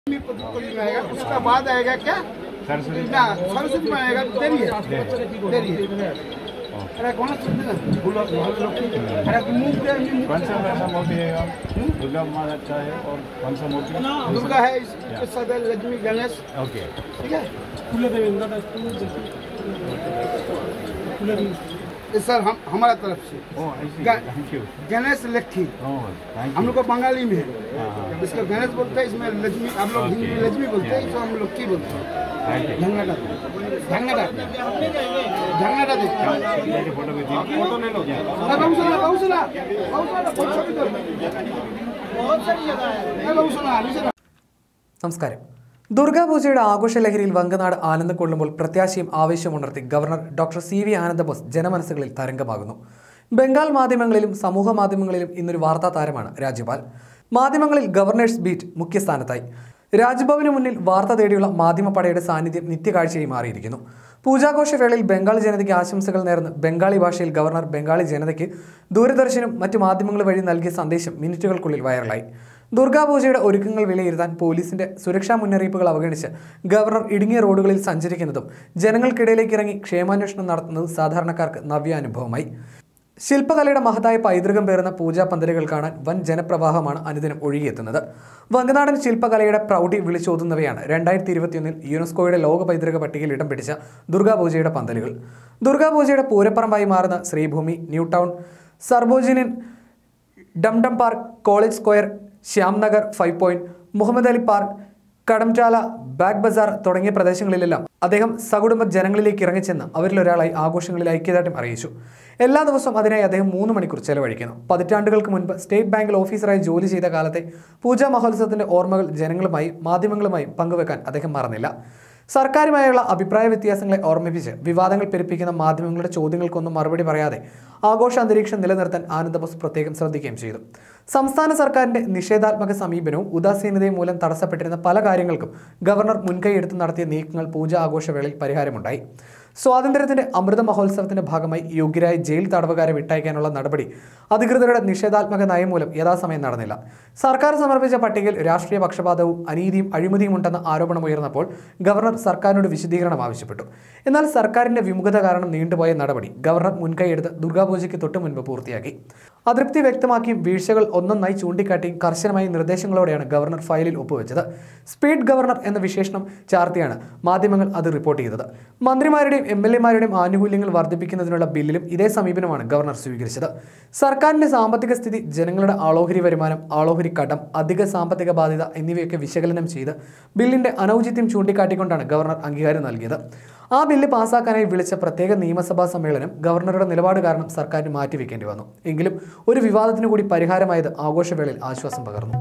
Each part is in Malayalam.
में पद्धति में आएगा उसका बाद आएगा क्या सरस्वती ना सरस्वती में आएगा देरी है देरी है अरे कौन सा ना फूलों अरे मुंह पे मुंह कौन सा वैसा मूर्ति है आप दुर्गा माँ अच्छा है और कौन सा मूर्ति दुर्गा है इसके साथ लक्ष्मी गणेश ओके ठीक है ये सर हम हमारा तरफ से ओ ऐसी गा- थैंक यू गणेश लक्ष्मी ओ थैंक हम यू लोग को बंगाली में है हाँ हाँ इसका गणेश बोलते हैं इसमें लक्ष्मी आप लोग हिंदी में लक्ष्मी बोलते हैं इसको हम लोग की बोलते हैं थैंक यू झंगाटा झंगाटा झंगाटा देखते हैं मेरी फोटो भी थी फोटो ले लो अरे बाबू सुना बाबू सुना बाबू सुना बहुत सारी जगह बहुत सारी जगह है बाबू सुना अभी सुना നമസ്കാരം ദുർഗാപൂജയുടെ ആഘോഷലഹരിയിൽ വങ്കനാട് ആനന്ദം കൊള്ളുമ്പോൾ പ്രത്യാശയും ആവേശവും ഉണർത്തി governor doctor C V Ananda Bose ജനമനസ്സുകളിൽ തരംഗമാകുന്നു ബംഗാൾ മാധ്യമങ്ങളിലും സമൂഹ മാധ്യമങ്ങളിലും ഇന്നൊരു വാർത്താ താരമാണ് രാജ്യപാൽ മാധ്യമങ്ങളിൽ ഗവർണേഴ്സ് ബീറ്റ് മുഖ്യസ്ഥാനത്തായി രാജ്ഭവന് മുന്നിൽ വാർത്ത തേടിയുള്ള മാധ്യമപ്പടയുടെ സാന്നിധ്യം നിത്യകാഴ്ചയായി മാറിയിരിക്കുന്നു പൂജാഘോഷ വേളയിൽ ബംഗാൾ ജനതയ്ക്ക് ആശംസകൾ നേർന്ന് ബംഗാളി ഭാഷയിൽ ഗവർണർ ബംഗാളി ജനതയ്ക്ക് ദൂരദർശനും മറ്റു മാധ്യമങ്ങൾ വഴി നൽകിയ സന്ദേശം മിനിറ്റുകൾക്കുള്ളിൽ വൈറലായി ദുർഗാപൂജയുടെ ഒരുക്കങ്ങൾ വിലയിരുത്താൻ പോലീസിന്റെ സുരക്ഷാ മുന്നറിയിപ്പുകൾ അവഗണിച്ച് ഗവർണർ ഇടുങ്ങിയ റോഡുകളിൽ സഞ്ചരിക്കുന്നതും ജനങ്ങൾക്കിടയിലേക്ക് ഇറങ്ങി ക്ഷേമാന്വേഷണം നടത്തുന്നതും സാധാരണക്കാർക്ക് നവ്യാനുഭവമായി ശില്പകലയുടെ മഹത്തായ പൈതൃകം പേറുന്ന പൂജാ പന്തലുകൾ കാണാൻ വൻ ജനപ്രവാഹമാണ് അനുദിനം ഒഴുകിയെത്തുന്നത് വങ്കനാടൻ ശില്പകലയുടെ പ്രൗഢി വിളിച്ചോതുന്നവയാണ് രണ്ടായിരത്തി ഇരുപത്തിയൊന്നിൽ യുനെസ്കോയുടെ ലോക പൈതൃക പട്ടികയിൽ ഇടം പിടിച്ച ദുർഗാപൂജയുടെ പന്തലുകൾ ദുർഗാപൂജയുടെ പൂരപ്പറമ്പായി മാറുന്ന Sreebhumi New Town Sarbojanin Dum Dum Park College Square Shyamnagar Five Point Muhammad Ali Park Kadamtala Bagbazar തുടങ്ങിയ പ്രദേശങ്ങളിലെല്ലാം അദ്ദേഹം സകുടുംബ ജനങ്ങളിലേക്ക് ഇറങ്ങിച്ചെന്ന് അവരിലൊരാളായി ആഘോഷങ്ങളിൽ ഐക്യദാർഢ്യം അറിയിച്ചു എല്ലാ ദിവസവും അതിനായി അദ്ദേഹം മൂന്ന് മണിക്കൂർ ചെലവഴിക്കുന്നു പതിറ്റാണ്ടുകൾക്ക് മുൻപ് സ്റ്റേറ്റ് ബാങ്കിൽ ഓഫീസറായി ജോലി ചെയ്ത കാലത്തെ പൂജാ മഹോത്സവത്തിന്റെ ഓർമ്മകൾ ജനങ്ങളുമായി മാധ്യമങ്ങളുമായി പങ്കുവെക്കാൻ അദ്ദേഹം മറന്നില്ല സർക്കാരുമായുള്ള അഭിപ്രായ വ്യത്യാസങ്ങളെ ഓർമ്മിപ്പിച്ച് വിവാദങ്ങൾ പെരുപ്പിക്കുന്ന മാധ്യമങ്ങളുടെ ചോദ്യങ്ങൾക്കൊന്നും മറുപടി പറയാതെ ആഘോഷ അന്തരീക്ഷം നിലനിർത്താൻ ആനന്ദബോസ് പ്രത്യേകം ശ്രദ്ധിക്കുകയും ചെയ്തു സംസ്ഥാന സർക്കാരിന്റെ നിഷേധാത്മക സമീപനവും ഉദാസീനതയും മൂലം തടസ്സപ്പെട്ടിരുന്ന പല കാര്യങ്ങൾക്കും ഗവർണർ മുൻകൈയെടുത്ത് നടത്തിയ നീക്കങ്ങൾ പൂജ ആഘോഷവേളയിൽ പരിഹാരമുണ്ടായി സ്വാതന്ത്ര്യത്തിന്റെ അമൃത മഹോത്സവത്തിന്റെ ഭാഗമായി യോഗ്യരായ ജയിൽ തടവുകാരെ വിട്ടയക്കാനുള്ള നടപടി അധികൃതരുടെ നിഷേധാത്മക നയം മൂലം യഥാസമയം നടന്നില്ല സർക്കാർ സമർപ്പിച്ച പട്ടികയിൽ രാഷ്ട്രീയ പക്ഷപാതവും അനീതിയും അഴിമതിയും ഉണ്ടെന്ന ആരോപണമുയർന്നപ്പോൾ ഗവർണർ സർക്കാരിനോട് വിശദീകരണം ആവശ്യപ്പെട്ടു എന്നാൽ സർക്കാരിന്റെ വിമുഖത കാരണം നീണ്ടുപോയ നടപടി ഗവർണർ മുൻകൈയെടുത്ത് ദുർഗാപൂജയ്ക്ക് തൊട്ടു മുൻപ് പൂർത്തിയാക്കി അതൃപ്തി വ്യക്തമാക്കിയും വീഴ്ചകൾ ഒന്നൊന്നായി ചൂണ്ടിക്കാട്ടിയും കർശനമായ നിർദ്ദേശങ്ങളോടെയാണ് ഗവർണർ ഫയലിൽ ഒപ്പുവെച്ചത് സ്പീഡ് ഗവർണർ എന്ന വിശേഷണം ചാർത്തിയാണ് മാധ്യമങ്ങൾ അത് റിപ്പോർട്ട് ചെയ്തത് മന്ത്രിമാരുടെയും എം എൽ എമാരുടെയും ആനുകൂല്യങ്ങൾ വർദ്ധിപ്പിക്കുന്നതിനുള്ള ബില്ലിലും ഇതേ സമീപനമാണ് ഗവർണർ സ്വീകരിച്ചത് സർക്കാരിന്റെ സാമ്പത്തിക സ്ഥിതി ജനങ്ങളുടെ ആളോഹരി വരുമാനം ആളോഹരി കടം അധിക സാമ്പത്തിക ബാധ്യത എന്നിവയൊക്കെ വിശകലനം ചെയ്ത് ബില്ലിന്റെ അനൗചിത്യം ചൂണ്ടിക്കാട്ടിക്കൊണ്ടാണ് ഗവർണർ അംഗീകാരം നൽകിയത് ആ ബില്ല് പാസാക്കാനായി വിളിച്ച പ്രത്യേക നിയമസഭാ സമ്മേളനം ഗവർണറുടെ നിലപാട് കാരണം സർക്കാരിന് മാറ്റിവെക്കേണ്ടി വന്നു എങ്കിലും ഒരു വിവാദത്തിനു കൂടി പരിഹാരമായത് ആഘോഷവേളയിൽ ആശ്വാസം പകർന്നു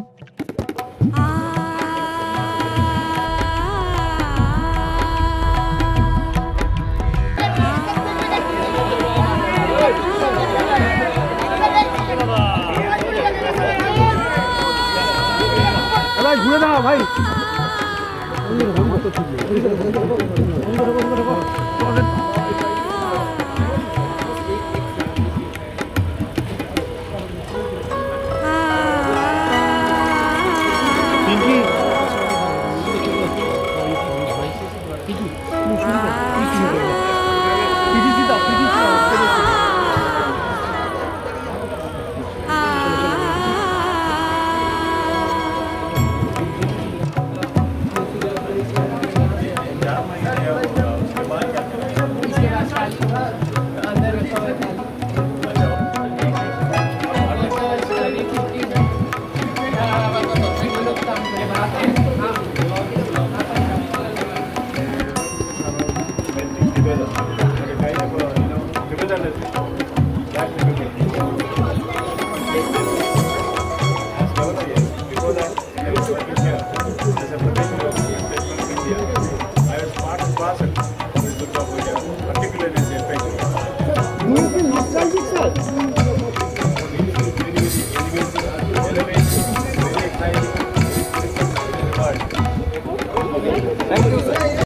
ভাই ঘুরে দাঁড়া ভাই